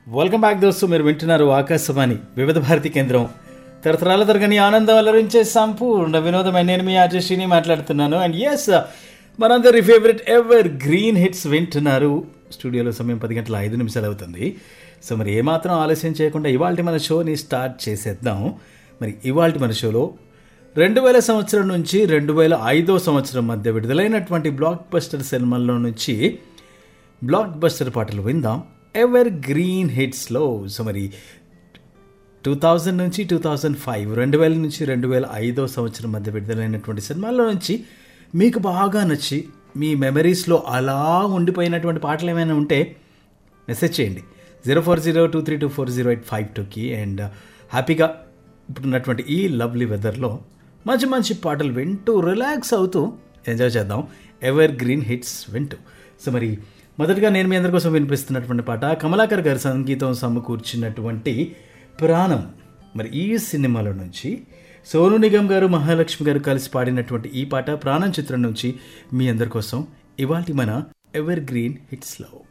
welcome back దోస్తు మీరు వింటున్నారు ఆకాశవాణి వివిధ భారతి కేంద్రం తరతరాల తరగని ఆనందం అలరించే సంపూర్ణ వినోదమైన నేను మీ ఆర్జశ్రీని మాట్లాడుతున్నాను అండ్ ఎస్ మనందరి ఫేవరెట్ ఎవర్ గ్రీన్ హిట్స్ వింటున్నారు స్టూడియోలో సమయం పది గంటల ఐదు నిమిషాలు అవుతుంది సో మరి ఏమాత్రం ఆలస్యం చేయకుండా ఇవాళ మన షోని స్టార్ట్ చేసేద్దాం మరి ఇవాళ మన షోలో రెండు వేల సంవత్సరం నుంచి రెండు వేల ఐదో సంవత్సరం మధ్య విడుదలైనటువంటి బ్లాక్ బస్టర్ సినిమాల్లో నుంచి బ్లాక్ బస్టర్ పాటలు విందాం ఎవర్ గ్రీన్ హిట్స్లో సో మరి టూ థౌజండ్ నుంచి టూ థౌజండ్ ఫైవ్ రెండు వేల నుంచి రెండు వేల ఐదో సంవత్సరం మధ్య విడుదలైనటువంటి సినిమాల్లో నుంచి మీకు బాగా నచ్చి మీ మెమరీస్లో అలా ఉండిపోయినటువంటి పాటలు ఏమైనా ఉంటే మెసేజ్ చేయండి zero four zero two three two four zero eight five టూకి అండ్ హ్యాపీగా ఇప్పుడున్నటువంటి ఈ లవ్లీ వెదర్లో మంచి మంచి పాటలు వింటూ రిలాక్స్ అవుతూ ఎంజాయ్ చేద్దాం ఎవర్ గ్రీన్ హిట్స్ వింటూ సో మరి మొదటగా నేను మీ అందరి కోసం వినిపిస్తున్నటువంటి పాట కమలాకర్ గారి సంగీతం సమకూర్చినటువంటి ప్రాణం మరి ఈ సినిమాలో నుంచి సోను నిగమ్ గారు మహాలక్ష్మి గారు కలిసి పాడినటువంటి ఈ పాట ప్రాణం చిత్రం నుంచి మీ అందరి కోసం ఇవాళ మన ఎవర్ గ్రీన్ హిట్స్లో